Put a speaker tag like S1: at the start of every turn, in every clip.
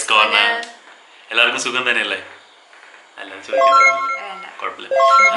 S1: Beginners corner എല്ലാവർക്കും സുഖം തന്നെയല്ലേ എല്ലാവരും ചോദിക്കുന്നുണ്ടല്ലോ
S2: വേണ്ട
S1: കുഴപ്പമില്ല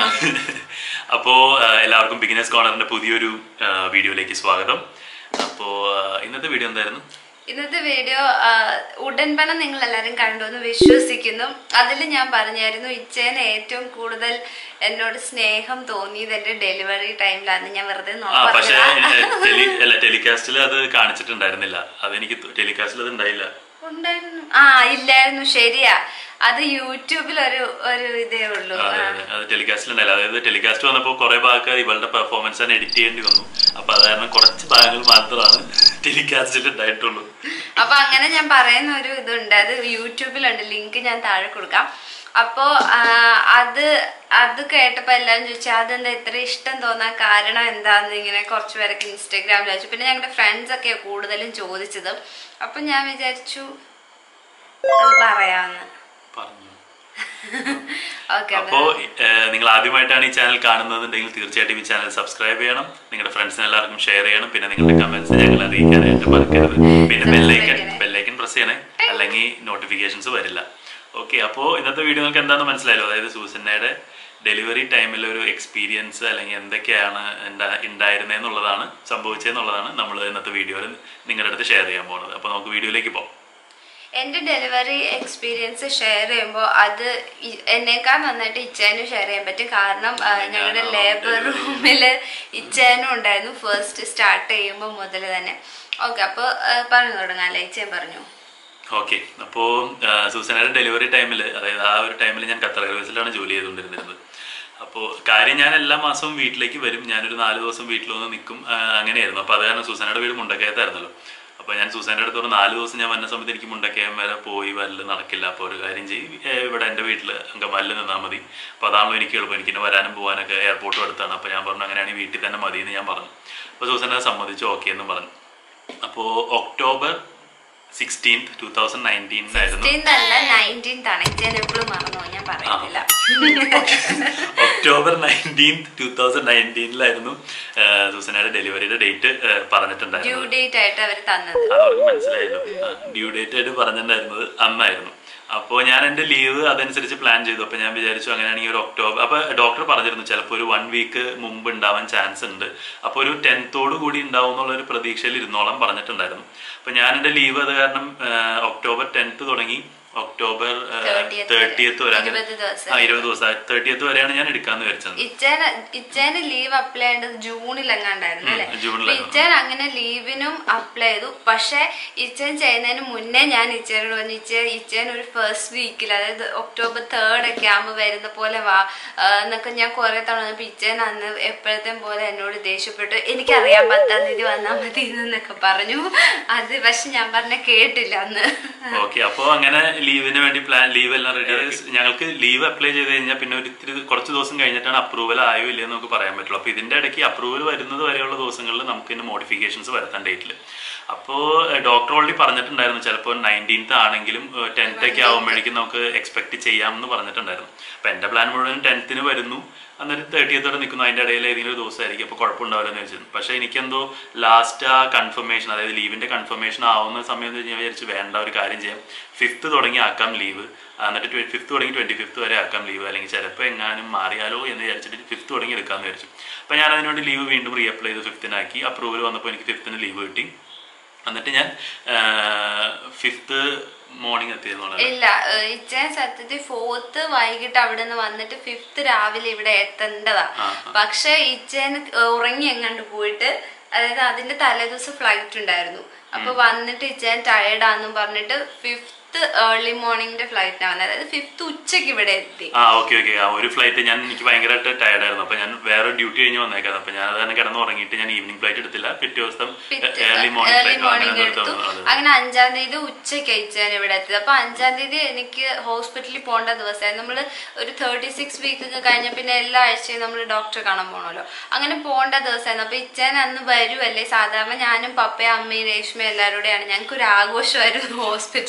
S1: അപ്പോൾ എല്ലാവർക്കും ബിഗിനേഴ്സ് കോർണറിന്റെ പുതിയൊരു ആ, വീഡിയോയിലേക്ക് സ്വാഗതം അപ്പോൾ ഇന്നത്തെ വീഡിയോ എന്തായിരുന്നു
S2: ഇന്നത്തെ വീഡിയോ ആ, ഉടൻപണം നിങ്ങൾ എല്ലാവരും കണ്ടു എന്ന് വിശ്വസിക്കുന്നു അതിൽ ഞാൻ പറഞ്ഞായിരുന്നു ഇച്ചേന് ഏറ്റവും കൂടുതൽ എന്നോട് സ്നേഹം തോന്നിയത് എന്റെ ഡെലിവറി ടൈമിലാണ് ഞാൻ വെറുതെ
S1: ആ
S2: നോക്കാൻ
S1: പക്ഷേ
S2: പറഞ്ഞതാ.
S1: ടെലി അല്ല ടെലികാസ്റ്റിൽ അത് കാണിച്ചിട്ടുണ്ടായിരുന്നില്ല അതെനിക്ക് ടെലികാസ്റ്റിൽ അത് ഉണ്ടായില്ല
S2: ഉണ്ടായിരുന്നു ആ ഇല്ലായിരുന്നു ശരിയാ അത് യൂട്യൂബിൽ ഒരു ഒരു ഇതേ ഉള്ളൂ
S1: അതെ
S2: ആ.
S1: അതെ അത് ടെലികാസ്റ്റിൽ ഉണ്ടായില്ല അതായത് ടെലികാസ്റ്റ് വന്നപ്പോൾ കുറെ ഭാഗത്ത് ഇവളുടെ പെർഫോമൻസ് തന്നെ എഡിറ്റ് ചെയ്യേണ്ടി വന്നു അപ്പൊ അത് കാരണം കുറച്ച് ഭാഗങ്ങൾ മാത്രമാണ് ടെലികാസ്റ്റിൽ ഉണ്ടായിട്ടുള്ളൂ
S2: അപ്പൊ അങ്ങനെ ഞാൻ പറയുന്ന ഒരു ഇതുണ്ട് അത് യൂട്യൂബിലുണ്ട് ലിങ്ക് ഞാൻ താഴെ കൊടുക്കാം അപ്പോ ആ, അത് അത് കേട്ടപ്പോ എല്ലാരും ചോദിച്ചു അതെന്താ ഇത്ര ഇഷ്ടം തോന്നാൻ കാരണം എന്താന്ന് ഇങ്ങനെ കുറച്ച് പേരൊക്കെ ഇൻസ്റ്റാഗ്രാമിൽ ചോദിച്ചു പിന്നെ ഞങ്ങളുടെ ഫ്രണ്ട്സ് ഒക്കെ കൂടുതലും ചോദിച്ചത് അപ്പൊ ഞാൻ വിചാരിച്ചു അത് പറയാന്ന്
S1: പറഞ്ഞു
S2: ഓക്കെ
S1: അപ്പോ ഏഹ്, നിങ്ങൾ ആദ്യമായിട്ടാണ് ഈ ചാനൽ കാണുന്നതെങ്കിൽ തീർച്ചയായിട്ടും ഈ ചാനൽ സബ്സ്ക്രൈബ് ചെയ്യണം നിങ്ങളുടെ ഫ്രണ്ട്സിന് എല്ലാവർക്കും ഷെയർ ചെയ്യണം പിന്നെ നിങ്ങളുടെ കമന്റ്സ് ഞങ്ങൾ അറിയിക്കാനായിട്ട് മറക്കരുത് പിന്നെ ബെല്ലൈക്കൻ ബെല്ലൈക്കൻ പ്രസ് ചെയ്യണേ അല്ലെങ്കിൽ നോട്ടിഫിക്കേഷൻസ് വരില്ല ഓക്കെ അപ്പോൾ ഇന്നത്തെ വീഡിയോ നിങ്ങൾക്ക് എന്താണെന്ന് മനസ്സിലായല്ലോ അതായത് സൂസന്നയുടെ ഡെലിവറി ടൈമിൽ ഒരു എക്സ്പീരിയൻസ് അല്ലെങ്കിൽ എന്തൊക്കെയാണ് ഉണ്ടാ- ഉണ്ടായിരുന്നതെന്നുള്ളതാണ് സംഭവിച്ചതെന്നുള്ളതാണ് നമ്മൾ ഇന്നത്തെ വീഡിയോയിൽ നിങ്ങളുടെ അടുത്ത് ഷെയർ ചെയ്യാൻ പോകുന്നത് അപ്പോൾ നമുക്ക് വീഡിയോയിലേക്ക് പോകാം
S2: എന്റെ ഡെലിവറി എക്സ്പീരിയൻസ് ഷെയർ ചെയ്യുമ്പോൾ അത് ഇ- എന്നേക്കാൾ നന്നായിട്ട് ഇച്ചാനും ഷെയർ ചെയ്യാൻ പറ്റും കാരണം ആ, ഞങ്ങളുടെ
S1: ഞാനാണോ
S2: ലേബർ
S1: delivery
S2: റൂമില് ഇച്ചാനും ഉണ്ടായിരുന്നു ഫസ്റ്റ് സ്റ്റാർട്ട് ചെയ്യുമ്പോൾ മുതൽ തന്നെ ഓക്കെ അപ്പോൾ പറഞ്ഞു തുടങ്ങാം അല്ലേ ഇച്ചൻ പറഞ്ഞു
S1: ഓക്കെ അപ്പോൾ സൂസനയുടെ ഡെലിവറി ടൈമിൽ അതായത് ആ ഒരു ടൈമിൽ ഞാൻ ഖത്തർ എയർവേസിലാണ് ജോലി ചെയ്തുകൊണ്ടിരുന്നത് അപ്പോൾ കാര്യം ഞാൻ എല്ലാ മാസവും വീട്ടിലേക്ക് വരും ഞാനൊരു നാല് ദിവസം വീട്ടിൽ വന്ന് നിൽക്കും ആ, അങ്ങനെയായിരുന്നു അപ്പോൾ അത് കാരണം സൂസനയുടെ വീട് മുണ്ടക്കയത്തായിരുന്നല്ലോ അപ്പോൾ ഞാൻ സൂസനയുടെ അടുത്ത് ഒരു നാല് ദിവസം ഞാൻ വന്ന സമയത്ത് എനിക്ക് മുണ്ടക്കയം വരെ പോയി വല്ല നടക്കില്ല അപ്പോൾ ഒരു കാര്യം ചെയ്യും ഏ, ഇവിടെ എൻ്റെ വീട്ടിൽ അങ്കമാലിൽ നിന്നാൽ മതി അപ്പോൾ അതാണല്ലോ എനിക്ക് എളുപ്പം എനിക്ക് ഇന്നെ വരാനും പോകാനൊക്കെ എയർപോർട്ടും അടുത്താണ് അപ്പോൾ ഞാൻ പറഞ്ഞു അങ്ങനെയാണെങ്കിൽ വീട്ടിൽ തന്നെ മതി എന്ന് ഞാൻ പറഞ്ഞു അപ്പോൾ സൂസന അത് സമ്മതിച്ചു ഓക്കെ എന്ന് പറഞ്ഞു അപ്പോൾ ഒക്ടോബർ സിക്സ്റ്റീൻത്ത് ടൂ തൗസൻഡ് നയൻറ്റീനിലായിരുന്നു
S2: സിക്സ്റ്റീൻത് അല്ല നയൻറ്റീൻത് ആണ് ഇച്ചൻ എപ്പോഴും മറന്നു ഞാൻ പറയുന്നില്ല
S1: ഒക്ടോബർ നയൻറ്റീൻത്ത് ടൂ തൗസൻഡ് നയൻറ്റീനിലായിരുന്നു സൂസനയുടെ ഡെലിവറിയുടെ ഡേറ്റ്
S2: ഡ്യൂ
S1: പറഞ്ഞിട്ടുണ്ടായിരുന്നത്
S2: ഡേറ്റ് ആയിട്ട് അവർ തന്നത്
S1: അത് അവർക്ക് മനസ്സിലായല്ലോ ഡ്യൂ ഡേറ്റ് ആയിട്ട് പറഞ്ഞിട്ടുണ്ടായിരുന്നത് അന്നായിരുന്നു അപ്പോൾ ഞാൻ എൻ്റെ ലീവ് അതനുസരിച്ച് പ്ലാൻ ചെയ്തു അപ്പോൾ ഞാൻ വിചാരിച്ചു അങ്ങനെയാണെങ്കിൽ ഒരു ഒക്ടോബർ അപ്പോൾ ഡോക്ടർ പറഞ്ഞിരുന്നു ചിലപ്പോൾ ഒരു വൺ വീക്ക് മുമ്പ് ഉണ്ടാവാൻ ചാൻസ് ഉണ്ട് അപ്പോൾ ഒരു ടെൻത്തോട് കൂടി ഉണ്ടാവും എന്നുള്ള ഒരു പ്രതീക്ഷയിൽ ഇരുന്നോളം പറഞ്ഞിട്ടുണ്ടായിരുന്നു അപ്പോൾ ഞാൻ എൻ്റെ ലീവ് അത് കാരണം ആ, ഒക്ടോബർ ടെൻത്ത് തുടങ്ങി ഒക്ടോബർ
S2: 30th
S1: തേർട്ടിയത്ത് വരെ അങ്ങനെ-
S2: ഇരുപത് ദിവസം.
S1: ആ ഇരുപത് ദിവസം തേർട്ടിയത്ത് വരെയാണ് ഞാൻ എടുക്കാന്ന് വിചാരിച്ചത്
S2: ഇച്ചേന് ഇച്ചേന് ലീവ് അപ്ലൈ ചെയ്യേണ്ടത് ജൂണിൽ എങ്ങാണ്ടായിരുന്നു അല്ലേ
S1: ഉം, ജൂണിലായിരുന്നു.
S2: അപ്പൊ ഇച്ചേൻ അങ്ങനെ ലീവിനും അപ്ലൈ ചെയ്തു പക്ഷെ ഇച്ചേൻ ചെയ്യുന്നതിന് മുന്നേ ഞാൻ ഇച്ചേനോട് പറഞ്ഞു ഇച്ചേ ഇച്ചേൻ ഒരു ഫസ്റ്റ് വീക്കിൽ അതായത് ഒക്ടോബർ തേർഡ് ഒക്കെ ആകുമ്പോൾ വരുന്ന പോലെ വാ ആ, എന്നൊക്കെ ഞാൻ കുറെ തവണ പറഞ്ഞപ്പോ ഇച്ചേൻ അന്ന് എപ്പോഴത്തെ പോലെ എന്നോട് ദേഷ്യപ്പെട്ടു എനിക്കറിയാൻ പത്താം തീയതി വന്നാൽ മതി എന്നൊക്കെ പറഞ്ഞു അത് പക്ഷെ ഞാൻ പറഞ്ഞ കേട്ടില്ല അന്ന്
S1: ഓക്കെ അപ്പോൾ അങ്ങനെ ലീവിന് വേണ്ടി പ്ലാൻ ലീവ് എല്ലാം റെഡി ഞങ്ങൾക്ക് ലീവ് അപ്ലൈ ചെയ്ത് കഴിഞ്ഞാൽ പിന്നെ ഒരു ഇത്തിരി കുറച്ച് ദിവസം കഴിഞ്ഞിട്ടാണ് അപ്രൂവൽ ആയോ ഇല്ലയോ എന്ന് നമുക്ക് പറയാൻ പറ്റുള്ളൂ അപ്പോൾ ഇതിന്റെ ഇടയ്ക്ക് അപ്രൂവൽ വരുന്നത് വരെയുള്ള ദിവസങ്ങളിൽ നമുക്ക് ഇതിന് മോഡിഫിക്കേഷൻസ് വരുത്താൻ ഡേറ്റിൽ അപ്പോൾ ഡോക്ടർ ഓൾറെഡി പറഞ്ഞിട്ടുണ്ടായിരുന്നു ചിലപ്പോൾ നയൻറ്റീൻത്ത് ആണെങ്കിലും ടെൻത്ത് ഒക്കെ ആകുമ്പോഴേക്കും നമുക്ക് എക്സ്പെക്ട് ചെയ്യാമെന്ന് പറഞ്ഞിട്ടുണ്ടായിരുന്നു അപ്പോൾ എൻ്റെ പ്ലാൻ മുഴുവൻ ടെൻത്തിന് വരുന്നു അന്നേരം തേർട്ടിയത്തോടെ നിൽക്കുന്നു അതിൻ്റെ ഇടയിൽ ഏതെങ്കിലും ഒരു ദിവസമായിരിക്കും അപ്പോൾ കുഴപ്പമുണ്ടാവില്ലെന്ന് വെച്ചിരുന്നു പക്ഷേ എനിക്കെന്തോ ലാസ്റ്റ് ആ കൺഫർമേഷൻ അതായത് ലീവിൻ്റെ കൺഫർമേഷൻ ആവുന്ന സമയം ഞാൻ വിചാരിച്ചു വേണ്ട ഒരു കാര്യം ചെയ്യാം ഫിഫ്ത്ത് തുടങ്ങി ആക്കാം ലീവ് എന്നിട്ട് ഫിഫ്ത്ത് തുടങ്ങി ട്വൻറ്റി ഫിഫ്ത്ത് വരെ ആക്കാം ലീവ് അല്ലെങ്കിൽ ചിലപ്പോൾ എങ്ങാനും മാറിയാലോ എന്ന് വിചാരിച്ചിട്ട് ഫിഫ്ത്ത് തുടങ്ങി എടുക്കാമെന്ന് വിചാരിച്ചു അപ്പോൾ ഞാൻ അതിനുവേണ്ടി ലീവ് വീണ്ടും റീ അപ്ലൈ ചെയ്ത് ഫിഫ്തിനാക്കി അപ്രൂവൽ വന്നപ്പോൾ എനിക്ക് ഫിഫ്ത്തിന് ലീവ് കിട്ടി എന്നിട്ട് ഞാൻ ഫിഫ്ത്ത് മോർണിംഗ് എത്തിയെന്നുള്ളത്
S2: ഇല്ല ഏഹ് ഇച്ചൻ സത്യത്തിൽ ഫോർത്ത് വൈകിട്ട് അവിടെ നിന്ന് വന്നിട്ട് ഫിഫ്ത്ത് രാവിലെ ഇവിടെ എത്തേണ്ടതാ
S1: ആ,
S2: പക്ഷെ ഇച്ചൻ ഉറങ്ങി എങ്ങാണ്ട് പോയിട്ട് അതായത് അതിന്റെ തലേദിവസം ഫ്ലൈറ്റ് ഉണ്ടായിരുന്നു അപ്പൊ വന്നിട്ട് ഇച്ചൻ ടയർഡാന്നും പറഞ്ഞിട്ട് ഫിഫ്ത്ത് ഏർലി മോർണിംഗിന്റെ ഫ്ലൈറ്റിനാണ് വന്നത് അതായത് ഫിഫ്ത്ത് ഉച്ചക്ക് ഇവിടെ എത്തി
S1: ആ ഓക്കെ ഓക്കെ ആ ഒരു ഫ്ലൈറ്റ് ഞാൻ എനിക്ക് ഭയങ്കരമായിട്ട് ടയർഡ് ആയിരുന്നു അപ്പൊ ഞാൻ വേറെ ഡ്യൂട്ടി കഴിഞ്ഞ് വന്നേക്കാം അപ്പൊ ഞാൻ അത് തന്നെ കിടന്ന് ഉറങ്ങിയിട്ട് ഞാൻ ഈവനിങ് ഫ്ലൈറ്റ് എടുത്തില്ല പിറ്റേ ദിവസം early morning
S2: early
S1: flight
S2: morning
S1: അങ്ങനെ
S2: എടുത്തു
S1: എടുത്തു
S2: അങ്ങനെ അഞ്ചാം തീയതി ഉച്ചയ്ക്ക് അയച്ചാൻ ഇവിടെ എത്തിയത് അപ്പൊ അഞ്ചാം തീയതി എനിക്ക് ഹോസ്പിറ്റലിൽ പോകേണ്ട ദിവസമായിരുന്നു നമ്മൾ ഒരു തേർട്ടി സിക്സ് വീക്ക് ഒക്കെ കഴിഞ്ഞ പിന്നെ എല്ലാ ആഴ്ചയും നമ്മൾ ഡോക്ടറെ കാണാൻ പോകണമല്ലോ അങ്ങനെ പോകേണ്ട ദിവസമായിരുന്നു അപ്പൊ ഇച്ചാൻ അന്ന് വരുമല്ലേ സാധാരണ ഞാനും പപ്പയും അമ്മയും രേഷ്മയും എല്ലാവരുടെയാണ് ഞങ്ങൾക്ക് ഒരു ആഘോഷമായിരുന്നു ഹോസ്പിറ്റലിൽ പോകുന്നത്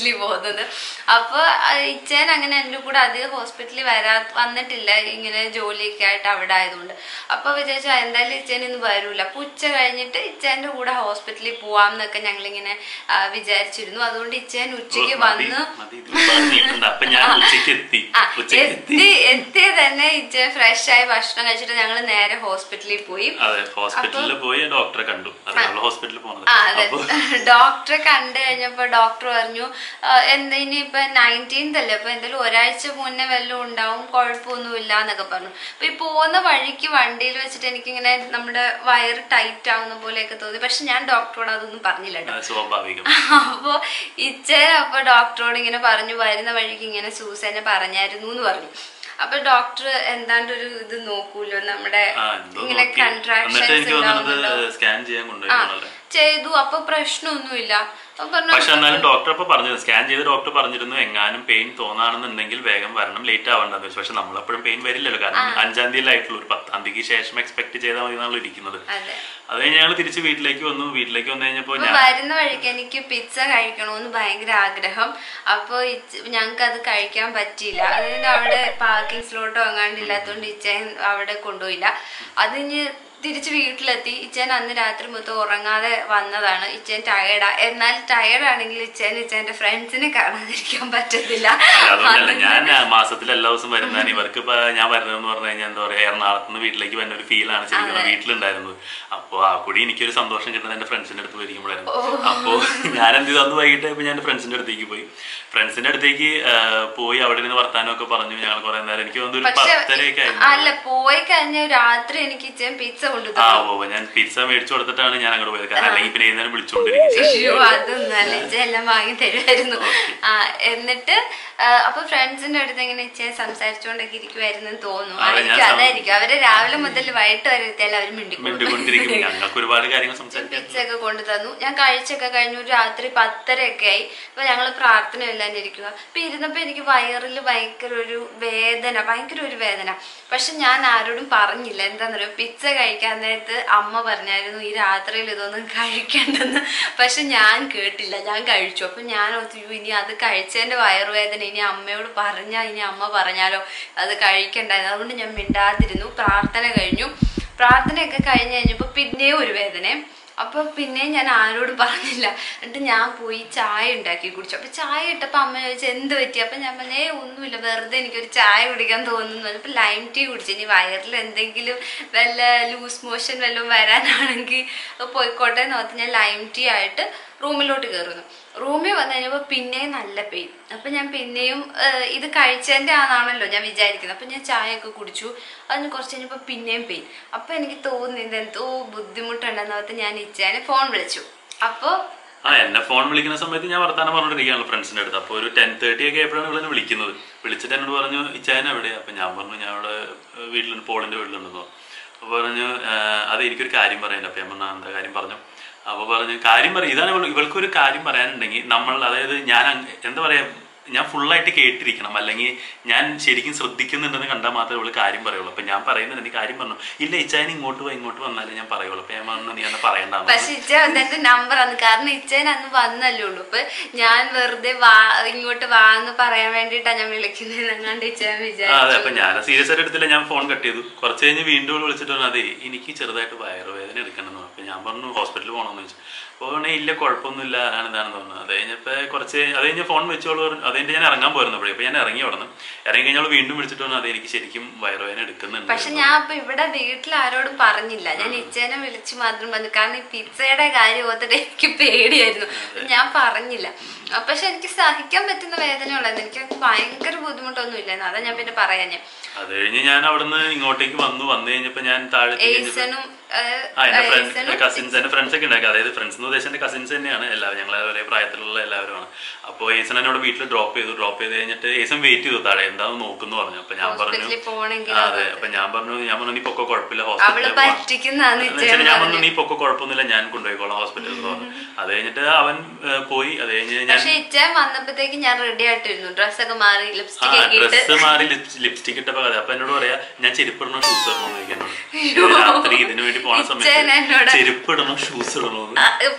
S2: എന്ന് അപ്പൊ ആ, ഇച്ചേൻ അങ്ങനെ എൻ്റെ കൂടെ അധികം ഹോസ്പിറ്റലിൽ വരാ വന്നിട്ടില്ല ഇങ്ങനെ ജോലിയൊക്കെ ആയിട്ട് അവിടെ ആയതുകൊണ്ട് അപ്പൊ വിചാരിച്ചു "ആ, എന്തായാലും ഇച്ചേൻ ഇന്ന് വരൂല അപ്പൊ ഉച്ച കഴിഞ്ഞിട്ട് ഇച്ചേന്റെ കൂടെ ഹോസ്പിറ്റലിൽ പോവാം എന്നൊക്കെ ഞങ്ങളിങ്ങനെ ആ, വിചാരിച്ചിരുന്നു അതുകൊണ്ട് ഇച്ചേൻ ഉച്ചയ്ക്ക്
S1: മതി,
S2: വന്ന്
S1: മതി, ഇത് ഒരുപാട് നീട്ടണ്ട. അപ്പൊ ഞാൻ ഉച്ചയ്ക്ക് എത്തി
S2: ആ,
S1: ഉച്ചയ്ക്ക് എത്തി
S2: എത്തി എത്തിയ തന്നെ ഇച്ചേൻ ഫ്രഷ് ആയി ഭക്ഷണം കഴിച്ചിട്ട് ഞങ്ങൾ നേരെ ഹോസ്പിറ്റലിൽ പോയി
S1: അതെ ഹോസ്പിറ്റലിൽ പോയി ഡോക്ടറെ കണ്ടു അതാണ് ഹോസ്പിറ്റലിൽ പോണത്
S2: ആ അതെ
S1: അപ്പൊ
S2: ഡോക്ടറെ കണ്ടു കഴിഞ്ഞപ്പോ ഡോക്ടർ പറഞ്ഞു "ആ, എന്താ ഇനിയിപ്പൊ നയൻറ്റീൻത് അല്ലേ അപ്പൊ എന്തായാലും ഒരാഴ്ച മുന്നേ വല്ലതും ഉണ്ടാവും കുഴപ്പമൊന്നുമില്ല എന്നൊക്കെ പറഞ്ഞു അപ്പൊ ഈ പോകുന്ന വഴിക്ക് വണ്ടിയിൽ വെച്ചിട്ട് എനിക്കിങ്ങനെ നമ്മുടെ വയറ് ടൈറ്റ് ആവുന്ന പോലെയൊക്കെ തോന്നി പക്ഷെ ഞാൻ ഡോക്ടറോട് അതൊന്നും പറഞ്ഞില്ല കേട്ടോ
S1: അത് സ്വാഭാവികം
S2: അപ്പൊ ഇച്ചേൻ അപ്പൊ ഡോക്ടറോട് ഇങ്ങനെ പറഞ്ഞു വരുന്ന വഴിക്ക് ഇങ്ങനെ സൂസനെ പറഞ്ഞായിരുന്നു എന്ന് പറഞ്ഞു അപ്പൊ ഡോക്ടർ എന്താണ്ട് ഒരു ഇത് നോക്കൂലോ നമ്മുടെ
S1: ആ എന്തോ
S2: ഇങ്ങനെ
S1: നോക്കി. എന്നിട്ട്
S2: കൺട്രാക്ഷൻസ്
S1: എനിക്ക് തോന്നുന്നത്
S2: ഉണ്ടാവുന്നുണ്ടോ
S1: സ്കാൻ ചെയ്യാൻ
S2: ആ
S1: കൊണ്ടുപോയി
S2: ചെയ്തു അപ്പൊ പ്രശ്നമൊന്നുമില്ല അപ്പൊ പറഞ്ഞു
S1: പക്ഷെ എന്നാലും ഡോക്ടർ അപ്പൊ പറഞ്ഞു സ്കാൻ ചെയ്ത് ഡോക്ടർ പറഞ്ഞിരുന്നു എങ്ങാനും പെയിൻ തോന്നാണെന്നുണ്ടെങ്കിൽ വേഗം വരണം ലേറ്റ് ആവേണ്ടെന്ന് വെച്ചു പക്ഷെ നമ്മളെപ്പോഴും പെയിൻ വരില്ലല്ലോ കാരണം അഞ്ചാം തീയതിയിലായിട്ടുള്ളൂ ഒരു പത്താം തീയതിക്ക് ശേഷം എക്സ്പെക്ട് ചെയ്താൽ മതി എന്നാണല്ലോ ഇരിക്കുന്നത്
S2: അതെ
S1: അത് കഴിഞ്ഞ് ഞങ്ങൾ തിരിച്ച് വീട്ടിലേക്ക് വന്നു വീട്ടിലേക്ക് വന്നു കഴിഞ്ഞപ്പോ
S2: അപ്പൊ
S1: ഞാൻ
S2: വരുന്ന വഴിക്ക് എനിക്ക് പിസ്സ കഴിക്കണമെന്ന് ഭയങ്കര ആഗ്രഹം അപ്പൊ ഞങ്ങൾക്ക് അത് കഴിക്കാൻ പറ്റിയില്ല അതിന് അവിടെ പാർക്കിംഗ് സ്ലോട്ടോ എങ്ങാണ്ടില്ലാത്തോണ്ട് ഇച്ചൻ അവിടെ കൊണ്ടുപോയില്ല അതിന് തിരിച്ച് വീട്ടിലെത്തി ഇച്ചൻ അന്ന് രാത്രി മൊത്തം ഉറങ്ങാതെ വന്നതാണ് ഇച്ചൻ ടയർഡാ എന്നാൽ ടയർഡ് ആണെങ്കിൽ ഇച്ചൻ ഇച്ചന്റെ ഫ്രണ്ട്സിനെ കാണാതിരിക്കാൻ പറ്റത്തില്ല
S1: അതുകൊണ്ടല്ല ഞാൻ ആ, മാസത്തിൽ എല്ലാ ദിവസവും വരുന്നതാണ് ഇവർക്ക് ഇപ്പൊ ഞാൻ വരുന്നതെന്ന് പറഞ്ഞു കഴിഞ്ഞാൽ എന്താ പറയാ എറണാകുളത്ത് നിന്ന് വീട്ടിലേക്ക് വരുന്ന ഒരു ഫീലാണ് ശരിക്കും വീട്ടിലുണ്ടായിരുന്നത് അപ്പൊ ആ കൂടി എനിക്കൊരു സന്തോഷം കിട്ടുന്നത് എന്റെ ഫ്രണ്ട്സിന്റെ അടുത്ത് വരിക്കുമ്പോഴായിരുന്നു അപ്പോ ഞാൻ എന്ത് ചെയ്തു അന്ന് വൈകിട്ട് ഇപ്പൊ ഞാൻ ഫ്രണ്ട്സിന്റെ അടുത്തേക്ക് പോയി ഫ്രണ്ട്സിന്റെ അടുത്തേക്ക് ആ, പോയി അവിടെ ഇരുന്ന് വർത്താനമൊക്കെ പറഞ്ഞു ഞങ്ങൾ കുറെ നേരം എനിക്ക് തോന്നുന്നു ഒരു
S2: പക്ഷെ
S1: പത്തരയൊക്കെ ആയിരുന്നു
S2: അല്ല പോയി കഴിഞ്ഞ രാത്രി എനിക്ക് ഇച്ചൻ പിസ്സ കൊണ്ടു
S1: ആ ഓ ഞാൻ പിസ്സ മേടിച്ചു കൊടുത്തിട്ടാണ് ഞാൻ അങ്ങോട്ട് പോയത് കാരണം അല്ലെങ്കിൽ പിന്നെ ഏതായാലും വിളിച്ചോണ്ടിരിക്കും
S2: അയ്യോ അതൊന്നല്ല ഇച്ച എല്ലാം വാങ്ങി തരുമായിരുന്നു ആ എന്നിട്ട് ആ, അപ്പൊ ഫ്രണ്ട്സിന്റെ അടുത്ത് ഇങ്ങനെ ഇച്ച സംസാരിച്ചുകൊണ്ടൊക്കെ ഇരിക്കുമായിരുന്നു തോന്നുന്നു
S1: അതെ, ഞാൻ
S2: ആയിരിക്കും
S1: സം-
S2: അതായിരിക്കും അവര് രാവിലെ മുതൽ വൈകിട്ട് വരെ എത്തിയാലും അവര്
S1: മിണ്ടുകൊണ്ടിരിക്കും
S2: മിണ്ടിക്കൊണ്ടിരിക്കും
S1: ഞങ്ങൾക്ക് ഒരുപാട് കാര്യങ്ങൾ സംസാരിക്കാൻ
S2: പിച്ചൊക്കെ കൊണ്ടു തന്നു ഞാൻ കഴിച്ചൊക്കെ കഴിഞ്ഞു ഒരു രാത്രി പത്തരയൊക്കെ ആയി അപ്പൊ ഞങ്ങള് പ്രാർത്ഥന എല്ലാം ഇരിക്കുക അപ്പൊ ഇരുന്നപ്പോ എനിക്ക് വയറിൽ ഭയങ്കര ഒരു വേദന ഭയങ്കര ഒരു വേദന പക്ഷെ ഞാൻ ആരോടും പറഞ്ഞില്ല എന്താന്നറിയോ പിച്ച കഴിക്കാൻ നേരത്ത് അമ്മ പറഞ്ഞായിരുന്നു ഈ രാത്രിയിൽ ഇതൊന്നും കഴിക്കണ്ടെന്ന് പക്ഷെ ഞാൻ കേട്ടില്ല ഞാൻ കഴിച്ചു അപ്പൊ ഞാൻ ഓർത്തു, "അയ്യോ, ഇനി അത് കഴിച്ചതിന്റെ വയറുവേദന ഇനി അമ്മയോട് പറഞ്ഞാ ഇനി അമ്മ പറഞ്ഞാലോ അത് കഴിക്കണ്ടായിരുന്നു അതുകൊണ്ട് ഞാൻ മിണ്ടാതിരുന്നു പ്രാർത്ഥന കഴിഞ്ഞു പ്രാർത്ഥനയൊക്കെ കഴിഞ്ഞ് കഴിഞ്ഞപ്പോ പിന്നെയും ഒരു വേദന അപ്പൊ പിന്നെ ഞാൻ ആരോടും പറഞ്ഞില്ല എന്നിട്ട് ഞാൻ പോയി ചായ ഉണ്ടാക്കി കുടിച്ചു അപ്പൊ ചായ ഇട്ടപ്പോ അമ്മ ചോദിച്ചു എന്ത് പറ്റി അപ്പൊ ഞാൻ പറഞ്ഞേ ഒന്നുമില്ല വെറുതെ എനിക്കൊരു ചായ കുടിക്കാൻ തോന്നുന്നു അപ്പൊ ലൈം ടീ കുടിച്ചു ഇനി വയറിൽ എന്തെങ്കിലും വല്ല ലൂസ് മോഷൻ വല്ലതും വരാനാണെങ്കിൽ പോയിക്കോട്ടെ എന്ന് ഓർത്ത് ഞാൻ ലൈം ടീ ആയിട്ട് റൂമിലോട്ട് കയറുന്നു റൂമിൽ വന്നു കഴിഞ്ഞപ്പോൾ പിന്നെയും നല്ല പെയിൻ അപ്പൊ ഞാൻ പിന്നെയും ഏഹ്, ഇത് കഴിച്ചതിന്റെ ആണാണല്ലോ ഞാൻ വിചാരിക്കുന്നത് അപ്പൊ ഞാൻ ചായയൊക്കെ കുടിച്ചു അതിന് കുറച്ച് കഴിഞ്ഞപ്പോൾ പിന്നെയും പെയിൻ അപ്പൊ എനിക്ക് തോന്നി ഇത് എന്തോ ബുദ്ധിമുട്ടുണ്ടെന്ന് ഓർത്ത് ഞാൻ ഇച്ചാനെ ഫോൺ വിളിച്ചു അപ്പൊ
S1: ആ എന്നെ ഫോൺ വിളിക്കുന്ന സമയത്ത് ഞാൻ വർത്താനം പറഞ്ഞോണ്ടിരിക്കുകയാണ് ഫ്രണ്ട്സിന്റെ അടുത്ത് അപ്പോൾ ഒരു ടെൻ തേർട്ടി ഒക്കെ ആയപ്പോഴാണ് ഇവിടെ വിളിക്കുന്നത് വിളിച്ചിട്ട് എന്നോട് പറഞ്ഞു ഇച്ചായൻ എവിടെ അപ്പൊ ഞാൻ പറഞ്ഞു ഞാൻ അവിടെ ഏഹ്, വീട്ടിലുണ്ട് പോളിന്റെ വീട്ടിലുണ്ടെന്ന് പറഞ്ഞു അപ്പോൾ പറഞ്ഞു "ആഹ്, അത് എനിക്കൊരു കാര്യം പറയാനുണ്ട് അപ്പൊ ഞാൻ പറഞ്ഞു "ആ, എന്താ കാര്യം പറഞ്ഞു അപ്പോൾ പറഞ്ഞു കാര്യം പറയും ഇതാണ് ഇവൾ- ഇവൾക്കൊരു കാര്യം പറയാനുണ്ടെങ്കിൽ നമ്മൾ അതായത് ഞാൻ അങ്ങ് എന്താ പറയാ ഞാൻ ഫുള്ളായിട്ട് കേട്ടിരിക്കണം അല്ലെങ്കിൽ ഞാൻ ശരിക്കും ശ്രദ്ധിക്കുന്നുണ്ടെന്ന് കണ്ടാൽ മാത്രമേ ഇവള് കാര്യം പറയുള്ളൂ അപ്പൊ ഞാൻ പറയുന്നുണ്ട് നീ കാര്യം പറഞ്ഞു ഇല്ല ഇച്ചായൻ ഇങ്ങോട്ട് വാ ഇങ്ങോട്ട് വന്നാലേ ഞാൻ പറയുള്ളൂ അപ്പൊ ഞാൻ പറഞ്ഞു നീ എന്നെ പറയണ്ടെന്ന്
S2: പക്ഷെ ഇച്ച എന്റെ നമ്പർ ആണ് കാരണം ഇച്ചൻ അന്ന് വന്നല്ലേ ഉള്ളൂ അപ്പൊ ഞാൻ വെറുതെ വാ ഇങ്ങോട്ട് വാ എന്ന് പറയാൻ വേണ്ടിട്ടാ ഞാൻ വിളിക്കുന്നത് എങ്ങാണ്ട് ഇച്ചൻ
S1: ആ, അതെ
S2: വിചാരിച്ചു
S1: അപ്പൊ ഞാൻ സീരിയസ് ആയിട്ട് എടുത്തില്ല ഞാൻ ഫോൺ കട്ട് ചെയ്തു കുറച്ച് കഴിഞ്ഞ് വീണ്ടും അവള് വിളിച്ചിട്ട് പറഞ്ഞു അതെ എനിക്ക് ചെറുതായിട്ട് വയറുവേദന എടുക്കണമെന്ന് അപ്പൊ ഞാൻ പറഞ്ഞു ഹോസ്പിറ്റലിൽ പോകണമെന്ന് ചോദിച്ചു അപ്പോൾ പറഞ്ഞേ ഇല്ല കുഴപ്പമൊന്നുമില്ല ആണ് ഇതാണെന്ന് പറഞ്ഞു അത് കഴിഞ്ഞപ്പോ കുറച്ച് അത് കഴിഞ്ഞ് ഫോൺ വെച്ചോളൂ പറഞ്ഞു അത് കഴിഞ്ഞ് ഞാൻ ഇറങ്ങാൻ പോയിരുന്നപ്പോഴേ അപ്പൊ ഞാൻ ഇറങ്ങി അവിടെ നിന്ന് ഇറങ്ങി കഴിഞ്ഞാൽ അവള് വീണ്ടും വിളിച്ചിട്ട് പറഞ്ഞു അതെ എനിക്ക് ശരിക്കും വയറുവേദന എടുക്കുന്നുണ്ട്
S2: പക്ഷെ ഞാൻ ഇപ്പൊ ഇവിടെ വീട്ടിൽ ആരോടും പറഞ്ഞില്ല ഞാൻ ഇച്ചേനെ വിളിച്ച് മാത്രം പറഞ്ഞു കാരണം ഈ പിzzയുടെ കാര്യം ഓർത്തിട്ട് എനിക്ക് പേടിയായിരുന്നു ഞാൻ പറഞ്ഞില്ല ആ, പക്ഷെ എനിക്ക് സഹിക്കാൻ പറ്റുന്ന വേദന ഉള്ളായിരുന്നു എനിക്ക് ഭയങ്കര ബുദ്ധിമുട്ടൊന്നും ഇല്ലായിരുന്നു അതാ ഞാൻ പിന്നെ പറയാൻ
S1: അത് കഴിഞ്ഞ് ഞാൻ അവിടുന്ന് ഇങ്ങോട്ടേക്ക് വന്നു വന്നു കഴിഞ്ഞപ്പോ ഞാൻ താഴെ
S2: ഏസനും ഏഹ്,
S1: ആ എന്റെ ഫ്രണ്ട്സ്
S2: ഏസനും
S1: കസിൻസ് എന്റെ ഫ്രണ്ട്സ് ഒക്കെ ഉണ്ടാക്കി അതായത് ഫ്രണ്ട്സ് എന്ന് ഉദ്ദേശം എന്റെ കസിൻസ് തന്നെയാണ് എല്ലാവരും ഞങ്ങൾ ഒരേ പ്രായത്തിലുള്ള എല്ലാവരുമാണ് അപ്പോൾ ഏസൻ എന്നോട് വീട്ടിൽ ഡ്രോപ്പ് ചെയ്തു ഡ്രോപ്പ് ചെയ്ത് കഴിഞ്ഞിട്ട് ഏസൻ വെയിറ്റ് ചെയ്തു താഴെ എന്താന്ന് നോക്കുന്നു പറഞ്ഞു അപ്പൊ ഞാൻ പറഞ്ഞു
S2: ഹോസ്പിറ്റലിൽ പോണെങ്കിൽ
S1: ആ, അതെ അപ്പൊ ഞാൻ പറഞ്ഞു ഞാൻ പറഞ്ഞു നീ പൊക്കോ കുഴപ്പമില്ല
S2: അവള്
S1: ഹോസ്പിറ്റലിൽ
S2: പറ്റിക്കുന്നാന്ന്
S1: എന്ന് വെച്ചാൽ ഞാൻ പറഞ്ഞു നീ പൊക്കോ കുഴപ്പമൊന്നുമില്ല ഞാൻ കൊണ്ടുപോയിക്കോളാം ഹോസ്പിറ്റലിൽ എന്ന് പറഞ്ഞു അത് കഴിഞ്ഞിട്ട് അവൻ ഏ, പോയി അത് കഴിഞ്ഞ് ഞാൻ
S2: പക്ഷെ ഇച്ചാൻ വന്നപ്പോഴത്തേക്ക് ഞാൻ റെഡി ആയിട്ടിരുന്നു ഡ്രസ്സൊക്കെ മാറി
S1: ആ
S2: ലിപ്സ്റ്റിക് ഒക്കെ ഇട്ട്
S1: ഡ്രസ്സ് മാറി ലിപ്സ്റ്റിക് ഇട്ടപ്പോ അതെ അപ്പൊ എന്നോട് പറയാ ഞാൻ ചെരുപ്പ് ഇടണോ ഷൂസ് ഇടണോ എന്ന് ചോദിക്കാൻ രാത്രി ഇതിനു വേണ്ടി പോണ
S2: ഇച്ചേൻ എന്നോട്
S1: സമയത്ത് ചെരുപ്പ് ഇടണോ ഷൂസ് ഇടണോ എന്ന്
S2: ആ,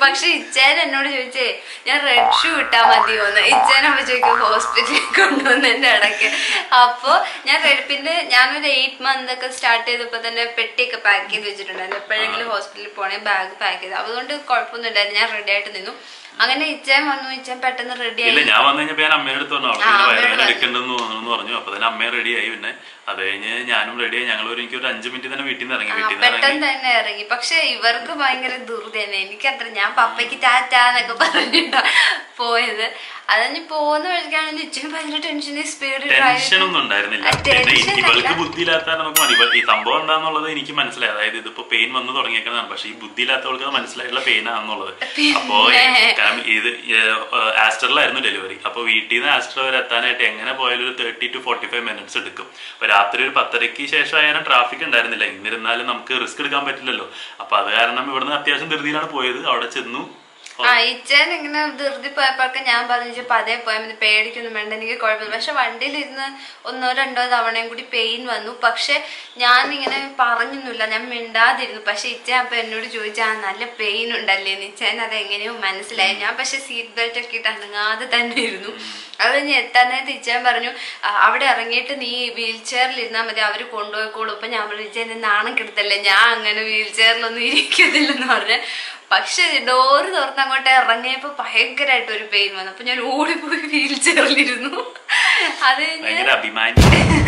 S2: പക്ഷെ ഇച്ചേൻ എന്നോട് ചോദിച്ചേ ഞാൻ റെഡ് ഷൂ ഇട്ടാ മതിയോന്ന് ഇച്ചേൻ അപ്പൊ ചോദിക്കും ഹോസ്പിറ്റലിൽ കൊണ്ടുവന്നതിന്റെ ഇടയ്ക്ക് അപ്പൊ ഞാൻ red- പിന്നെ ഞാനൊരു എയ്റ്റ് മന്ത് ഒക്കെ സ്റ്റാർട്ട് ചെയ്തപ്പോ തന്നെ പെട്ടിയൊക്കെ പാക്ക് ചെയ്ത് വെച്ചിട്ടുണ്ടായിരുന്നു എപ്പോഴെങ്കിലും ഹോസ്പിറ്റലിൽ പോണേ ബാഗ് പാക്ക് ചെയ്ത് അതുകൊണ്ട് കുഴപ്പമൊന്നും ഉണ്ടായിരുന്നു ഞാൻ റെഡി ആയിട്ട് നിന്നു അങ്ങനെ ഇച്ചേൻ വന്നു ഇച്ചേൻ പെട്ടെന്ന് റെഡി
S1: ഇല്ല
S2: ആയി
S1: ഞാൻ വന്നു കഴിഞ്ഞപ്പോ ഞാൻ അമ്മയുടെ അടുത്ത് പറഞ്ഞു അവൾക്ക്
S2: ആ,
S1: ഇങ്ങനെ
S2: അമ്മയോട്
S1: വയറുവേദന
S2: പറഞ്ഞു.
S1: എടുക്കണ്ടെന്ന് തോന്നുന്നു പറഞ്ഞു അപ്പൊ തന്നെ അമ്മയെ റെഡിയായി പിന്നെ അത് കഴിഞ്ഞ് ഞാനും റെഡിയായി ഞങ്ങൾ ഒരു എനിക്ക് ഒരു അഞ്ചു മിനിറ്റ് തന്നെ വീട്ടിൽ നിന്ന് ഇറങ്ങി
S2: ആ,
S1: വീട്ടിൽ നിന്ന് ഇറങ്ങി
S2: പെട്ടെന്ന് തന്നെ ഇറങ്ങി പക്ഷെ ഇവർക്ക് ഭയങ്കര ദുർദന എനിക്കത്ര ഞാൻ പപ്പയ്ക്ക് ടാറ്റാന്നൊക്കെ പറഞ്ഞിട്ടാ പോയത് അതിന് പോകുന്ന വഴിക്കാണെങ്കിൽ ഇച്ചിരി ഭയങ്കര ടെൻഷൻ സ്പീഡ്
S1: ടെൻഷൻ ഒന്നും ഉണ്ടായിരുന്നില്ല
S2: ആ,
S1: പിന്നെ
S2: tension
S1: ഇവൾക്ക്
S2: അല്ല.
S1: ബുദ്ധിയില്ലാത്ത നമുക്ക് മതി ഇപ്പൊ ഈ സംഭവം എന്താന്നുള്ളത് എനിക്ക് മനസ്സിലായി അതായത് ഇതിപ്പോ പെയിൻ വന്ന് തുടങ്ങിയേക്കുന്നതാണ് പക്ഷെ ഈ ബുദ്ധിയില്ലാത്തവൾക്ക് അത് മനസ്സിലായിട്ടുള്ള പെയിൻ ആണെന്നുള്ളത് അപ്പോ കാരണം ഇത് ആസ്റ്ററിലായിരുന്നു ഡെലിവറി അപ്പൊ വീട്ടിൽ നിന്ന് ആസ്റ്റർ വരെ എത്താനായിട്ട് എങ്ങനെ പോയാലും ഒരു thirty to forty five minutes എടുക്കും അപ്പൊ രാത്രി ഒരു പത്തരയ്ക്ക് ശേഷം ആയാലും ട്രാഫിക് ഉണ്ടായിരുന്നില്ല എന്നിരുന്നാലും നമുക്ക് റിസ്ക് എടുക്കാൻ പറ്റില്ലല്ലോ അപ്പൊ അത് കാരണം ഇവിടുന്ന് അത്യാവശ്യം ധൃതിയിലാണ് പോയത് അവിടെ ചെന്നു
S2: ആ ഇച്ചൻ ഇങ്ങനെ ധൃതി പോയപ്പോഴൊക്കെ ഞാൻ പറഞ്ഞു പതേ പോയാൽ മതി പേടിക്കൊന്നും വേണ്ട എനിക്ക് കുഴപ്പമില്ല പക്ഷെ വണ്ടിയിലിരുന്ന് ഒന്നോ രണ്ടോ തവണയും കൂടി പെയിൻ വന്നു പക്ഷെ ഞാൻ ഇങ്ങനെ പറഞ്ഞൊന്നുമില്ല ഞാൻ മിണ്ടാതിരുന്നു പക്ഷെ ഇച്ചൻ അപ്പൊ എന്നോട് ചോദിച്ചാ "ആ, നല്ല പെയിൻ ഉണ്ടല്ലേ ഇച്ചൻ അത് എങ്ങനെയോ മനസ്സിലായി ഞാൻ പക്ഷെ സീറ്റ് ബെൽറ്റ് ഒക്കെ ഇട്ട് അനങ്ങാതെ തന്നെ ഇരുന്നു അത് കഴിഞ്ഞ് എത്താൻ നേരത്ത് ഇച്ചാൻ പറഞ്ഞു "ആ, അവിടെ ഇറങ്ങിയിട്ട് നീ വീൽ ചെയറിൽ ഇരുന്നാൽ മതി അവര് കൊണ്ടുപോയിക്കോളൂ ഇപ്പൊ ഞാൻ പറഞ്ഞു ഇച്ചാൻ നാണം കെടുത്തല്ലേ ഞാൻ അങ്ങനെ വീൽ ചെയറിലൊന്നും ഇരിക്കത്തില്ലെന്ന് പറഞ്ഞ് പക്ഷെ ഡോറ് തുറന്ന് അങ്ങോട്ട് ഇറങ്ങിയപ്പോ ഭയങ്കരമായിട്ട് ഒരു പെയിൻ വന്നു അപ്പൊ ഞാൻ ഓടിപ്പോയി വീൽ ചെയറിലിരുന്നു അത് കഴിഞ്ഞ്
S1: ഭയങ്കര അഭിമാനി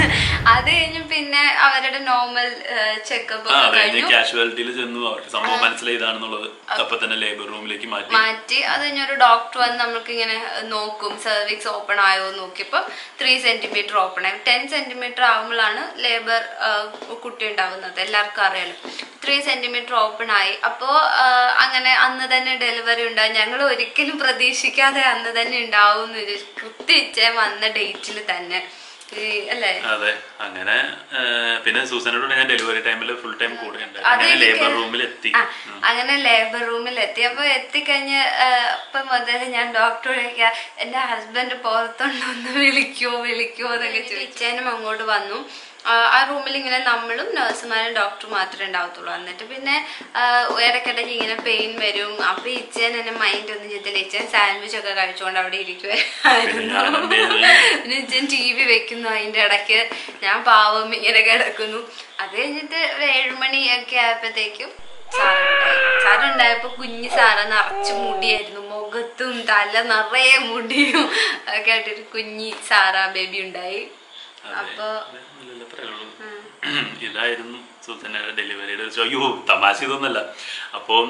S2: അത് കഴിഞ്ഞ് പിന്നെ അവരുടെ നോർമൽ ചെക്കപ്പ്
S1: ആ
S2: ഒക്കെ
S1: അത് കഴിഞ്ഞ്
S2: കഴിഞ്ഞു
S1: കാഷ്വാലിറ്റിയിൽ ചെന്നു അവർക്ക് സംഭവം മനസ്സിലായി ഇതാണെന്നുള്ളത് അപ്പൊ തന്നെ ലേബർ റൂമിലേക്ക് മാറ്റി
S2: മാറ്റി അത് കഴിഞ്ഞ് ഒരു ഡോക്ടർ വന്ന് നമ്മൾക്ക് ഇങ്ങനെ നോക്കും സെർവിക്സ് ഓപ്പൺ ആയോ എന്ന് നോക്കിയപ്പോ ത്രീ സെന്റിമീറ്റർ ഓപ്പൺ ആയി ടെൻ സെന്റിമീറ്റർ ആകുമ്പോഴാണ് ലേബർ കുട്ടി ഉണ്ടാവുന്നത് എല്ലാവർക്കും അറിയാലോ ത്രീ സെന്റിമീറ്റർ ഓപ്പൺ ആയി അപ്പോ ആ, അങ്ങനെ അന്ന് തന്നെ ഡെലിവറി ഉണ്ടായി ഞങ്ങൾ ഒരിക്കലും പ്രതീക്ഷിക്കാതെ അന്ന് തന്നെ ഉണ്ടാവും എന്ന് വിചാരിച്ചു. കുത്തിച്ചേ വന്ന ഡേറ്റിൽ തന്നെ ഈ അല്ലേ
S1: അതെ അങ്ങനെ ആ, പിന്നെ സൂസനോട് ഞാൻ ഡെലിവറി ടൈമിൽ ഫുൾ ടൈം കൂടെ ഉണ്ട്
S2: അത്
S1: അങ്ങനെ
S2: എനിക്ക്
S1: ലേബർ റൂമിൽ എത്തി
S2: ആ, അങ്ങനെ ലേബർ റൂമിൽ എത്തി അപ്പൊ എത്തിക്കഴിഞ്ഞ് അപ്പൊ മുതൽ ഞാൻ ഡോക്ടറെ എന്റെ ഹസ്ബൻഡ് പുറത്തുണ്ടോ ഒന്ന് വിളിക്കോ വിളിക്കോ എന്നൊക്കെ ചോദിച്ചേനും അങ്ങോട്ട് വന്നു ആ, ആ റൂമിൽ ഇങ്ങനെ നമ്മളും നഴ്സുമാരും ഡോക്ടർ മാത്രമേ ഉണ്ടാവത്തുള്ളൂ എന്നിട്ട് പിന്നെ ആ, ഇടയ്ക്കിടയ്ക്ക് ഇങ്ങനെ പെയിൻ വരും അപ്പൊ ഇച്ചേൻ എന്നെ മൈൻഡ് ഒന്നും ചെയ്തില്ല ഇച്ചേൻ സാൻഡ്വിച്ച് ഒക്കെ കഴിച്ചുകൊണ്ട് അവിടെ
S1: പിന്നെ ഞാൻ
S2: ഇരിക്കുവായിരുന്നു
S1: എന്ത് ചെയ്തു?
S2: പിന്നെ ഇച്ചൻ ടി വി വെക്കുന്നു അതിന്റെ ഇടയ്ക്ക് ഞാൻ പാവം ഇങ്ങനെ കിടക്കുന്നു അത് കഴിഞ്ഞിട്ട് ഒരു ഏഴുമണിയൊക്കെ ആയപ്പോഴത്തേക്കും സാറുണ്ടായി സാറുണ്ടായപ്പോ കുഞ്ഞു സാറ് നിറച്ച് മുടിയായിരുന്നു മുഖത്തും തല നിറയെ മുടിയും ഒക്കെ ആയിട്ടൊരു കുഞ്ഞി സാറാ ബേബി ഉണ്ടായി
S1: അതെ.
S2: അപ്പൊ
S1: അതെ, നല്ലല്ലേ പറയുള്ളൂ. ഇതായിരുന്നു സൂസനയുടെ ഡെലിവറിയുടെ ഒരു അയ്യോ തമാശ ഇതൊന്നുമല്ല അപ്പോൾ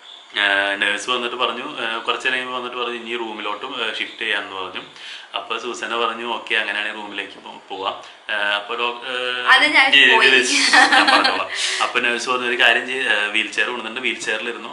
S1: നേഴ്സ് വന്നിട്ട് പറഞ്ഞു ആ, കുറച്ച് നേരം കഴിയുമ്പോൾ വന്നിട്ട് പറഞ്ഞു ഇനി റൂമിലോട്ടും ഷിഫ്റ്റ് ചെയ്യാന്ന് പറഞ്ഞു അപ്പൊ സൂസന പറഞ്ഞു ഓക്കെ അങ്ങനെയാണെങ്കിൽ റൂമിലേക്ക് പോ- പോവാം ആ, അപ്പൊ ഡോക്- ആ,
S2: അത് ഞാൻ
S1: ജി-
S2: പോയി.
S1: ഇത് ഞാൻ പറഞ്ഞോളാം അപ്പൊ നേഴ്സ് പറഞ്ഞു ഒരു കാര്യം ചെയ്ത് വീൽ ചെയർ കൊണ്ടുവന്നിട്ട് വീൽ ചെയറിലിരുന്നു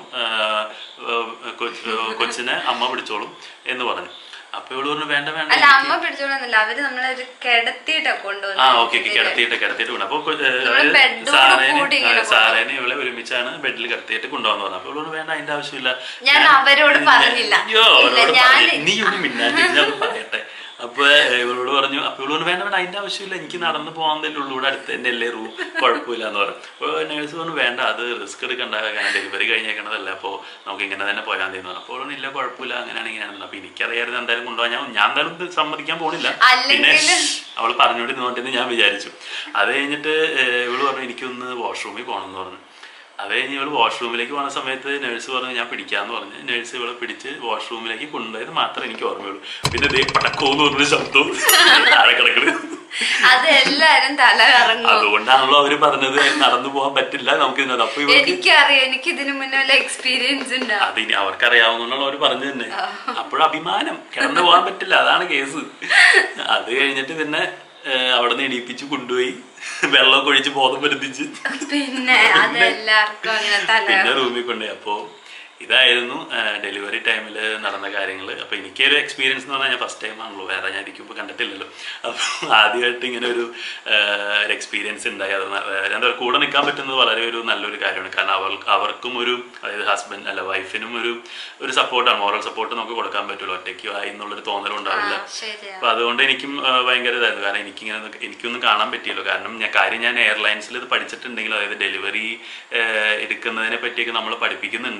S1: കൊച്ചിനെ അമ്മ പിടിച്ചോളും എന്ന് പറഞ്ഞു അപ്പൊ ഇവള് പറഞ്ഞു വേണ്ട വേണ്ട
S2: അല്ല അമ്മ പിടിച്ചോളന്നില്ല അവര് നമ്മളെ ഒരു കിടത്തിയിട്ടാ
S1: ആ
S2: കൊണ്ടുവന്നത്
S1: ഓക്കെ കിടത്തിയിട്ട് കിടത്തിയിട്ട് കൊണ്ടു അപ്പൊ
S2: നമ്മള് ബെഡോട് കൂടി ഇങ്ങനെ
S1: സാറേനെ ഇവളെ ഒരുമിച്ചാണ് ബെഡിൽ കിടത്തിയിട്ട് കൊണ്ടുപോകാന്ന് പറഞ്ഞു അപ്പൊ ഇവളോട് വേണ്ട അതിന്റെ ആവശ്യമില്ല
S2: ഞാൻ അവരോട് പറഞ്ഞില്ല.
S1: അയ്യോ
S2: ഇല്ല,
S1: അവരോട്
S2: ഞാൻ-
S1: പറഞ്ഞില്ല. നീ ഒന്ന് മിണ്ടാണ്ട് ഞാൻ പറയട്ടെ അപ്പൊ ഇവളോട് പറഞ്ഞു അപ്പൊ ഇവളോട് വേണ്ട വേണ്ട അതിന്റെ ആവശ്യമില്ല എനിക്ക് നടന്നു പോകാൻ ഉള്ളൂ ഇവിടെ അടുത്ത് തന്നെ അല്ലേ റൂം കുഴപ്പമില്ല എന്ന് പറഞ്ഞു അപ്പൊ നേഴ്സ് പറഞ്ഞു വേണ്ട അത് റിസ്ക് എടുക്കണ്ട കാരണം ഡെലിവറി കഴിഞ്ഞേക്കണതല്ലേ അപ്പൊ നമുക്ക് ഇങ്ങനെ തന്നെ പോയാൽ മതി എന്ന് പറഞ്ഞു അപ്പോൾ പറഞ്ഞു, ഇല്ല കുഴപ്പമില്ല അങ്ങനെയാണ് ഇങ്ങനെയാണെന്ന് അപ്പൊ എനിക്കറിയായിരുന്നു എന്തായാലും കൊണ്ടുപോകാൻ ഞാൻ ഞാൻ എന്തായാലും ഇത് സമ്മതിക്കാൻ പോണില്ല പിന്നെ
S2: അല്ലെങ്കിലും-
S1: അവൾ പറഞ്ഞുകൊണ്ടിരുന്നോണ്ടെന്ന് ഞാൻ വിചാരിച്ചു അത് കഴിഞ്ഞിട്ട് ഏഹ്, ഇവള് പറഞ്ഞു എനിക്കൊന്ന് വാഷ്റൂമിൽ പോകണം എന്ന് പറഞ്ഞു അത് കഴിഞ്ഞ് ഇവള് വാഷ്റൂമിലേക്ക് പോകുന്ന സമയത്ത് നഴ്സ് പറഞ്ഞു ഞാൻ പിടിക്കാന്ന് പറഞ്ഞു നഴ്സ് ഇവളെ പിടിച്ച് വാഷ്റൂമിലേക്ക് കൊണ്ടുപോയത് മാത്രമേ എനിക്ക് ഓർമ്മയുള്ളൂ പിന്നെ ദേ പടക്കോന്ന് പറഞ്ഞ ശബ്ദവും താഴെ കിടക്കണ്
S2: അത് എല്ലാരും തല കറങ്ങും
S1: അതുകൊണ്ടാണല്ലോ അവര് പറഞ്ഞത് നടന്നു പോകാൻ പറ്റില്ല നമുക്ക് ഇതിനകത്ത് അപ്പൊ ഇവർക്ക്
S2: എനിക്കറിയാം എനിക്ക് ഇതിനു മുന്നേ വല്ല എക്സ്പീരിയൻസ് ഉണ്ടാവും
S1: അത് ഇനി അവർക്കറിയാവുന്നുള്ള അവർ പറഞ്ഞു തന്നെ അപ്പോഴും അഭിമാനം കിടന്നു പോകാൻ പറ്റില്ല അതാണ് കേസ് അത് കഴിഞ്ഞിട്ട് പിന്നെ ഏഹ്, അവിടെ നിന്ന് എണീപ്പിച്ച് കൊണ്ടുപോയി വെള്ളമൊക്കെ ഒഴിച്ച് ബോധം വരുത്തിച്ച്
S2: പിന്നെ അതെല്ലാവർക്കും അങ്ങനെ തല
S1: പിന്നെ റൂമിൽ കൊണ്ടുപോയി അപ്പോ ഇതായിരുന്നു ഡെലിവറി ടൈമിൽ നടന്ന കാര്യങ്ങൾ അപ്പൊ എനിക്കൊരു എക്സ്പീരിയൻസ് എന്ന് പറഞ്ഞാൽ ഞാൻ ഫസ്റ്റ് ടൈം ആണല്ലോ വേറെ ഞാൻ ഇരിക്കുമ്പോൾ കണ്ടിട്ടില്ലല്ലോ അപ്പൊ ആദ്യമായിട്ട് ഇങ്ങനെ ഒരു ഒരു എക്സ്പീരിയൻസ് ഉണ്ടായി അത് ന- ഏഹ് എന്താ പറയുക കൂടെ നിൽക്കാൻ പറ്റുന്നത് വളരെ ഒരു നല്ലൊരു കാര്യമാണ് കാരണം അവർ അവർക്കും ഒരു അതായത് ഹസ്ബൻഡ് അല്ല വൈഫിനും ഒരു ഒരു സപ്പോർട്ടാണ് മോറൽ സപ്പോർട്ട് നമുക്ക് കൊടുക്കാൻ പറ്റുമല്ലോ ഒറ്റയ്ക്ക് ആയി എന്നുള്ളൊരു തോന്നലും ഉണ്ടാവില്ല
S2: ശരിയാ
S1: അപ്പൊ അതുകൊണ്ട് എനിക്കും ആ, ഭയങ്കര ഇതായിരുന്നു കാരണം എനിക്കിങ്ങനെ ഒന്ന് എനിക്കൊന്നും കാണാൻ പറ്റിയല്ലോ കാരണം ഞാൻ കാര്യം ഞാൻ എയർലൈൻസിൽ ഇത് പഠിച്ചിട്ടുണ്ടെങ്കിലും അതായത് ഡെലിവറി എടുക്കുന്നതിനെ പറ്റിയൊക്കെ നമ്മൾ പഠിപ്പിക്കുന്നുണ്ടെങ്കിലും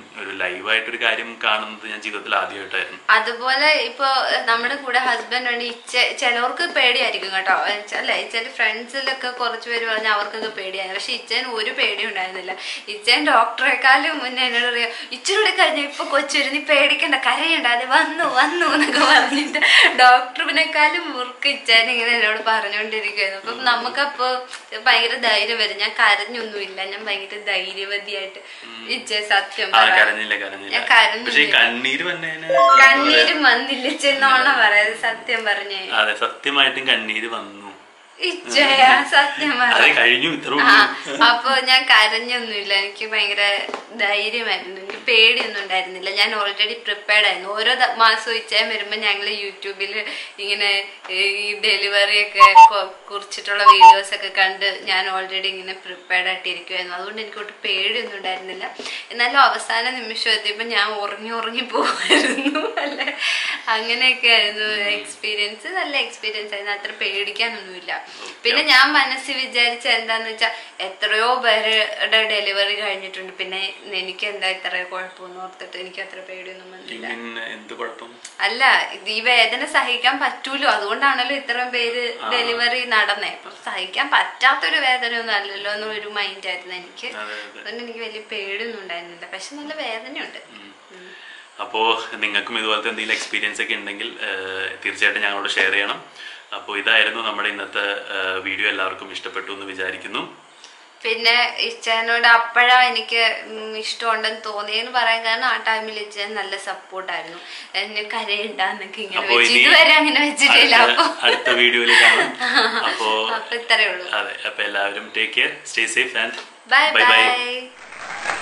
S1: ഒരു ലൈവായിട്ടൊരു കാര്യം കാണുന്നത് ഞാൻ ജീവിതത്തിൽ ആദ്യമായിട്ടായിരുന്നു
S2: അതുപോലെ ഇപ്പൊ നമ്മുടെ കൂടെ ഹസ്ബൻഡ് ഉണ്ട് ഇച്ച ചിലവർക്ക് പേടിയായിരിക്കും കേട്ടോ അല്ല ചില ഫ്രണ്ട്സിലൊക്കെ കുറച്ച് പേര് പറഞ്ഞാൽ അവർക്കൊക്കെ പേടിയായിരുന്നു പക്ഷെ ഇച്ചന് ഒരു പേടി ഉണ്ടായിരുന്നില്ല ഇച്ചൻ ഡോക്ടറെക്കാളും മുന്നേ എന്നോട് പറയാം ഇച്ചിരി കഴിഞ്ഞ ഇപ്പൊ കൊച്ചുവരും നീ പേടിക്കണ്ട കരയണ്ട അത് വന്നു വന്നു എന്നൊക്കെ പറഞ്ഞിട്ട് ഡോക്ടറിനെക്കാളും മുറുക്ക് ഇച്ചാൻ ഇങ്ങനെ എന്നോട് പറഞ്ഞുകൊണ്ടിരിക്കുകയായിരുന്നു അപ്പം നമുക്കപ്പോ ഭയങ്കര ധൈര്യം വരും ഞാൻ കരഞ്ഞൊന്നുമില്ല ഞാൻ ഭയങ്കര ധൈര്യവതിയായിട്ട് ഇച്ച സത്യം
S1: ആ
S2: പറ
S1: കരഞ്ഞില്ല കരഞ്ഞില്ല
S2: ഞാൻ കരഞ്ഞില്ല.
S1: പക്ഷെ ഈ കണ്ണീര് വന്നതിന്
S2: കണ്ണീര് വന്നില്ല ചെന്നോണ പറയാതെ സത്യം പറഞ്ഞേ
S1: അതെ സത്യമായിട്ടും കണ്ണീര് വന്നു
S2: ഇച്ചയ സത്യം പറ
S1: അതെ കഴിഞ്ഞു ഇത്ര
S2: ആ
S1: ഉള്ളൂ
S2: അപ്പൊ ഞാൻ കരഞ്ഞൊന്നുമില്ല എനിക്ക് ഭയങ്കര ധൈര്യമായിരുന്നു എനിക്ക് പേടിയൊന്നും ഉണ്ടായിരുന്നില്ല ഞാൻ ഓൾറെഡി പ്രിപ്പയർഡ് ആയിരുന്നു ഓരോ ദ- മാസവും ഇച്ചാൻ വരുമ്പോ ഞങ്ങള് യൂട്യൂബിൽ ഇങ്ങനെ ഈ ഡെലിവറി ഒക്കെ കൊ- കുറിച്ചിട്ടുള്ള വീഡിയോസ് ഒക്കെ കണ്ട് ഞാൻ ഓൾറെഡി ഇങ്ങനെ പ്രിപ്പയർഡ് ആയിട്ട് ഇരിക്കുമായിരുന്നു അതുകൊണ്ട് എനിക്ക് ഒട്ടും പേടിയൊന്നും ഉണ്ടായിരുന്നില്ല എന്നാലും അവസാന നിമിഷം എത്തിയപ്പോ ഞാൻ ഉറങ്ങി ഉറങ്ങി പോകുമായിരുന്നു അല്ലെ അങ്ങനെയൊക്കെ ആയിരുന്നു എക്സ്പീരിയൻസ് നല്ല എക്സ്പീരിയൻസ് ആയിരുന്നു അത്ര പേടിക്കാനൊന്നുമില്ല പിന്നെ ഞാൻ മനസ്സിൽ വിചാരിച്ച എന്താന്ന് വെച്ചാൽ എത്രയോ പേരുടെ ഡെലിവറി കഴിഞ്ഞിട്ടുണ്ട് പിന്നെ എനിക്ക് എന്താ ഇത്ര കുഴപ്പമൊന്നും ഓർത്തിട്ട് എനിക്ക് അത്ര പേടിയൊന്നും വന്നില്ല
S1: പിന്നെ എന്ത് കുഴപ്പം
S2: അല്ല ഇത് ഈ വേദന സഹിക്കാൻ പറ്റൂലോ അതുകൊണ്ടാണല്ലോ ഇത്രയും പേര് ഡെലിവറി നടന്നേ അപ്പൊ സഹിക്കാൻ പറ്റാത്തൊരു വേദനയൊന്നും അല്ലല്ലോ എന്നൊരു മൈൻഡ് ആയിരുന്നു എനിക്ക്
S1: അതെ അതെ
S2: അതുകൊണ്ട് എനിക്ക് വലിയ പേടിയൊന്നും ഉണ്ടായിരുന്നില്ല പക്ഷെ നല്ല വേദനയുണ്ട് ഉം.
S1: അപ്പോൾ നിങ്ങൾക്കും ഇതുപോലത്തെ എന്തെങ്കിലും എക്സ്പീരിയൻസ് ഒക്കെ ഉണ്ടെങ്കിൽ ഏഹ്, തീർച്ചയായിട്ടും ഞങ്ങളോട് ഷെയർ ചെയ്യണം അപ്പോൾ ഇതായിരുന്നു നമ്മുടെ ഇന്നത്തെ വീഡിയോ എല്ലാവർക്കും ഇഷ്ടപ്പെട്ടു എന്ന് വിചാരിക്കുന്നു
S2: പിന്നെ ഇച്ചാനോട് അപ്പോഴാ എനിക്ക് ഉം ഇഷ്ടമുണ്ടെന്ന് തോന്നിയെന്ന് പറയാൻ കാരണം ആ ടൈമിൽ ഇച്ചാൻ നല്ല സപ്പോർട്ടായിരുന്നു എന്നെ കരയുണ്ടാന്നൊക്കെ ഇങ്ങനെ
S1: അപ്പോ
S2: വെച്ച്
S1: ഇനി
S2: ഇതുവരെ അങ്ങനെ വെച്ചിട്ടില്ല
S1: അടുത്ത-
S2: അപ്പൊ
S1: അടുത്ത വീഡിയോയിൽ കാണാം അപ്പോൾ
S2: അപ്പൊ ഇത്രയേ ഉള്ളൂ
S1: അതെ അപ്പോൾ എല്ലാവരും take care stay safe and
S2: bye
S1: bye bye
S2: by